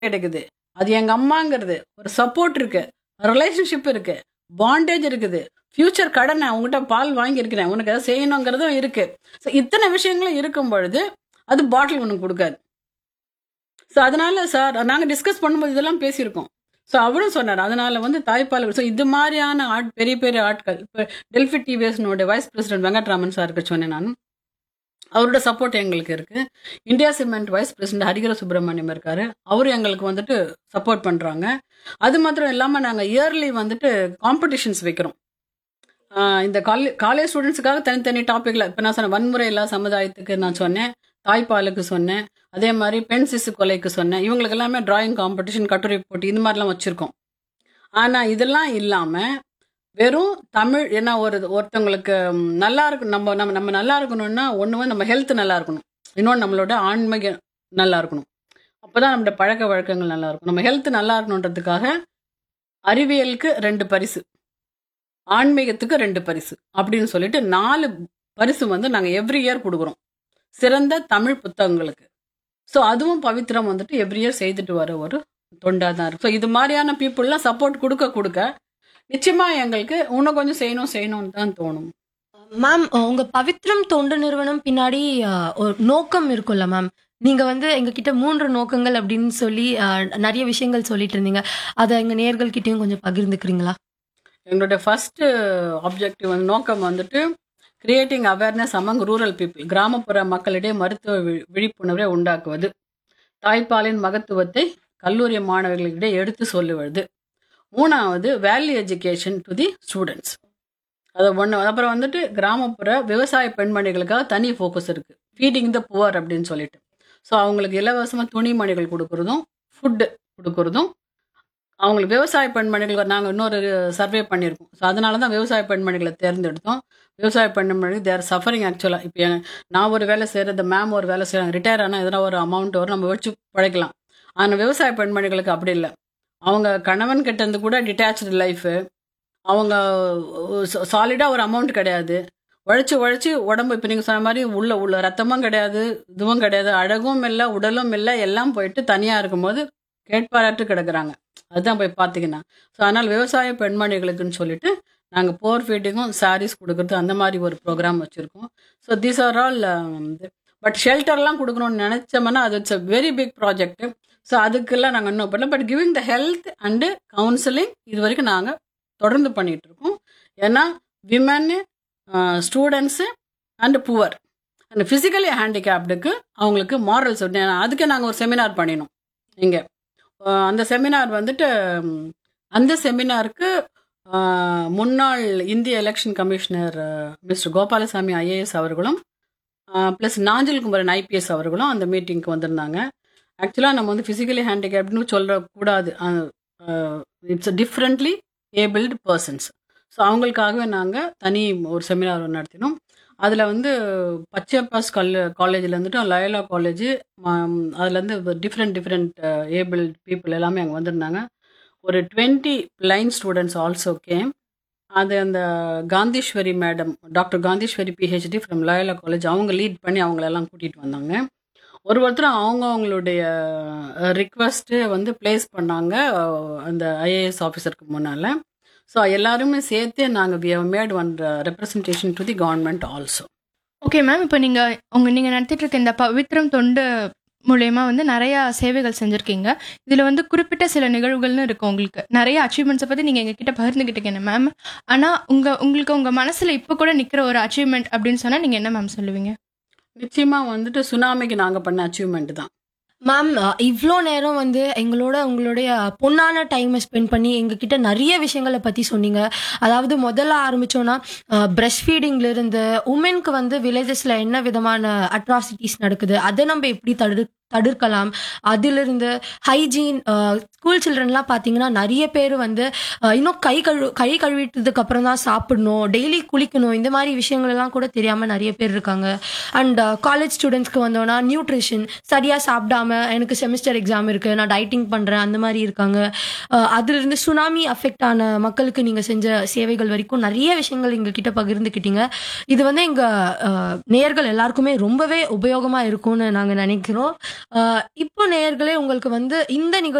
கிடைக்குது அது எங்க அம்மாங்கிறது ஒரு சப்போர்ட் இருக்கு ரிலேஷன்ஷிப் இருக்கு பாண்டேஜ் இருக்குது ஃபியூச்சர் கடன் நான் உங்ககிட்ட பால் வாங்கியிருக்கிறேன் உனக்கு எதாவது செய்யணுங்கிறதும் இருக்கு ஸோ இத்தனை விஷயங்களும் இருக்கும் பொழுது அது பாட்டில் உனக்கு கொடுக்காது ஸோ அதனால சார் நாங்கள் டிஸ்கஸ் பண்ணும்போது இதெல்லாம் பேசியிருக்கோம் ஸோ அவரும் சொன்னார் அதனால வந்து தாய்ப்பால் ஸோ இது மாதிரியான ஆட் பெரிய பெரிய ஆட்கள் இப்போ டெல்ஃபி டிவிஎஸ்னுடைய வைஸ் பிரசிடென்ட் வெங்கட்ராமன் சாருக்கு சொன்னேன் நான் அவரோட சப்போர்ட் எங்களுக்கு இருக்கு இந்தியா சிமெண்ட் வைஸ் பிரசிடென்ட் ஹரிகர சுப்பிரமணியம் இருக்காரு அவரும் எங்களுக்கு வந்துட்டு சப்போர்ட் பண்றாங்க அது மாத்திரம் இல்லாமல் நாங்கள் இயர்லி வந்துட்டு காம்படிஷன்ஸ் வைக்கிறோம் ஆஹ் இந்த காலேஜ் காலேஜ் ஸ்டூடெண்ட்ஸுக்காக தனித்தனி டாப்பிக்கில் இப்போ நான் சொன்னேன் வன்முறை இல்லா சமுதாயத்துக்கு நான் சொன்னேன் தாய்ப்பாலுக்கு சொன்னேன் அதே மாதிரி பெண் சிசு கொலைக்கு சொன்னேன் இவங்களுக்கு எல்லாமே டிராயிங் காம்படிஷன் கட்டுரை போட்டி இது மாதிரிலாம் வச்சுருக்கோம் ஆனால் இதெல்லாம் இல்லாமல் வெறும் தமிழ் ஏன்னா ஒரு ஒருத்தவங்களுக்கு ம், நல்லா இருக்கும் நம்ம நம்ம நம்ம நல்லா இருக்கணும்னா ஒன்று வந்து நம்ம ஹெல்த் நல்லா இருக்கணும் இன்னொன்று நம்மளோட ஆன்மீக நல்லா இருக்கணும் அப்பதான் நம்மளோட பழக்க வழக்கங்கள் நல்லா இருக்கும் நம்ம ஹெல்த் நல்லா இருக்கணுன்றதுக்காக அறிவியலுக்கு ரெண்டு பரிசு ஆன்மீகத்துக்கு ரெண்டு பரிசு அப்படின்னு சொல்லிட்டு நாலு பரிசு வந்து நாங்கள் எவ்ரி இயர் கொடுக்குறோம் சிறந்த தமிழ் புத்தகங்களுக்கு ஸோ அதுவும் பவித்ரம் வந்துட்டு எவ்ரி இயர் செய்துட்டு வர ஒரு தொண்டாக தான் இருக்கு ஸோ இது மாதிரியான பீப்புளெலாம் சப்போர்ட் கொடுக்க கொடுக்க நிச்சயமா எங்களுக்கு இன்னும் கொஞ்சம் செய்யணும் செய்யணும்னு தான் தோணும் மேம் உங்க பவித்ரம் தொண்டு நிறுவனம் பின்னாடி அஹ், ஒரு நோக்கம் இருக்கும்ல மேம் நீங்க வந்து எங்ககிட்ட மூன்று நோக்கங்கள் அப்படின்னு சொல்லி அஹ், நிறைய விஷயங்கள் சொல்லிட்டு இருந்தீங்க அதை எங்க நேர்கள் கிட்டயும் கொஞ்சம் பகிர்ந்துக்கிறீங்களா எங்களுடைய ஃபர்ஸ்ட் ஆப்ஜெக்டிவ் வந்து நோக்கம் வந்துட்டு creating awareness among rural people கிராமப்புற மக்களிடையே மருத்துவ வி- விழிப்புணர்வை உண்டாக்குவது தாய்ப்பாலின் மகத்துவத்தை கல்லூரி மாணவர்களிடையே எடுத்து சொல்லுவது மூணாவது value education to the students அது ஒன்று அப்புறம் வந்துட்டு கிராமப்புற விவசாய பெண்மணிகளுக்காக தனி ஃபோக்கஸ் இருக்கு ஃபீடிங் த புவர் அப்படின்னு சொல்லிட்டு ஸோ அவங்களுக்கு இலவசமாக துணிமணிகள் கொடுக்கறதும் ஃபுட்டு கொடுக்கறதும் அவங்களுக்கு விவசாய பெண்மணிகள் நாங்கள் இன்னொரு சர்வே பண்ணியிருக்கோம் ஸோ அதனால தான் விவசாய பெண்மணிகளை தேர்ந்தெடுத்தோம் விவசாய பெண்மணிகள் தேர் சஃபரிங் ஆக்சுவலாக இப்போ நான் ஒரு வேலை செய்கிறது மேம் ஒரு வேலை செய்கிறாங்க ரிட்டையர் ஆனால் எதனா ஒரு அமௌண்ட் வரும் நம்ம வச்சு பழைக்கலாம் ஆனால் விவசாய பெண்மணிகளுக்கு அப்படி இல்லை அவங்க கணவன் கிட்ட இருந்து கூட டிட்டாச்சு லைஃபு அவங்க சாலிடாக ஒரு அமௌண்ட் கிடையாது உழைச்சி உழைச்சி உடம்பு இப்போ நீங்கள் சொன்ன மாதிரி உள்ள உள்ள ரத்தமும் கிடையாது இதுவும் கிடையாது அழகும் இல்லை உடலும் இல்லை எல்லாம் போயிட்டு தனியாக இருக்கும்போது கேட்பாராட்டு கிடக்குறாங்க அதுதான் போய் பார்த்தீங்கன்னா ஸோ அதனால் விவசாய பெண்மணிகளுக்குன்னு சொல்லிட்டு நாங்கள் போர் ஃபீடிங்கும் சாரீஸ் கொடுக்குறது அந்த மாதிரி ஒரு ப்ரோக்ராம் வச்சுருக்கோம் so these are all but ஷெல்டர்லாம் கொடுக்கணும்னு நினச்சோம்னா அது it's a very big project so அதுக்கெல்லாம் நாங்கள் இன்னும் பண்ணல but giving the health and counselling இது வரைக்கும் நாங்கள் தொடர்ந்து பண்ணிட்டு இருக்கோம் ஏன்னா women students and poor and physically ஹேண்டிகேப்டுக்கு அவங்களுக்கு மாரல்ஸ் அதுக்கே நாங்கள் ஒரு செமினார் பண்ணினோம் இங்கே அந்த செமினார் வந்துட்டு ம், அந்த செமினாருக்கு ஆஹ், முன்னாள் இந்திய election commissioner mister Gopalaswamy IAS அவர்களும் ப்ளஸ் நாஞ்சல் குமரன் ஐபிஎஸ் அவர்களும் அந்த மீட்டிங்க்கு வந்திருந்தாங்க ஆக்சுவலாக நம்ம வந்து ஃபிசிக்கலி ஹேண்டிகேப்ட்னு சொல்லக்கூடாது it's differently abled persons so அவங்களுக்காகவே நாங்கள் தனி ஒரு செமினார் நடத்தினோம் அதில் வந்து பச்சையப்பாஸ் கல் காலேஜில் இருந்துட்டு லயோலா காலேஜ் அதுலேருந்து டிஃப்ரெண்ட் டிஃப்ரெண்ட் ஏபிள் பீப்புள் எல்லாமே அங்கே வந்திருந்தாங்க ஒரு twenty blind students also came அது அந்த Kantheeswari madam doctor Kantheeswari PhD from Loyola college அவங்க லீட் பண்ணி அவங்களெல்லாம் கூட்டிகிட்டு வந்தாங்க ஒரு ஒருத்தரும் அவங்க அவங்களுடைய ரிக்வஸ்ட்டு வந்து ப்ளேஸ் பண்ணாங்க அஹ், அந்த ஐஏஎஸ் ஆஃபீஸருக்கு முன்னால் ஸோ எல்லாருமே சேர்த்து நாங்கள் we have made one representation to the government also okay ma'am இப்போ நீங்கள் உங்கள் நீங்கள் நடத்திட்டு இருக்க இந்த பவித்ரம் தொண்டு மூலயமா வந்து நிறைய சேவைகள் செஞ்சுருக்கீங்க இதில் வந்து குறிப்பிட்ட சில நிகழ்வுகள்னு இருக்கு உங்களுக்கு நிறைய அச்சீவ்மெண்ட்ஸை பற்றி நீங்கள் எங்ககிட்ட பகிர்ந்துக்கிட்டீங்க மேம் ஆனால் உங்கள் உங்களுக்கு உங்கள் மனசில் இப்போ கூட நிற்கிற ஒரு அச்சீவ்மெண்ட் அப்படின்னு சொன்னால் நீங்கள் என்ன மேம் சொல்லுவீங்க நிச்சயமாக வந்துட்டு சுனாமிக்கு நாங்கள் பண்ண அச்சீவ்மெண்ட் தான் மேம் இவ்வளோ நேரம் வந்து எங்களோட உங்களுடைய பொன்னான டைமை ஸ்பெண்ட் பண்ணி எங்ககிட்ட நிறைய விஷயங்களை பற்றி சொன்னீங்க அதாவது முதல்ல ஆரம்பிச்சோன்னா பிரஸ்ட் ஃபீடிங்லேருந்து உமனுக்கு வந்து வில்லேஜஸில் என்ன விதமான அட்ராசிட்டிஸ் நடக்குது அதை நம்ம எப்படி தடு தடுக்கலாம் அதிலிருந்து ஹைஜீன் ஸ்கூல் சில்ட்ரன்லாம் பார்த்தீங்கன்னா நிறைய பேர் வந்து அஹ், இன்னும் கை கழு கை கழுவிட்டதுக்கு அப்புறம் தான் சாப்பிடணும் டெய்லி குளிக்கணும் இந்த மாதிரி விஷயங்கள் எல்லாம் கூட தெரியாமல் நிறைய பேர் இருக்காங்க அண்ட் காலேஜ் ஸ்டூடெண்ட்ஸ்க்கு வந்தோன்னா நியூட்ரிஷன் சரியாக சாப்பிடாம எனக்கு செமிஸ்டர் எக்ஸாம் இருக்குது நான் டயட்டிங் பண்ணுறேன் அந்த மாதிரி இருக்காங்க அஹ், அதிலிருந்து சுனாமி அஃபெக்ட் ஆன மக்களுக்கு நீங்கள் செஞ்ச சேவைகள் வரைக்கும் நிறைய விஷயங்கள் எங்ககிட்ட பகிர்ந்துக்கிட்டீங்க இது வந்து எங்கள் நேயர்கள் எல்லாருக்குமே ரொம்பவே உபயோகமாக இருக்கும்னு நாங்கள் நினைக்கிறோம் ஆஹ் இப்போ நேயர்களே உங்களுக்கு வந்து இந்த நிகழ்ச்சி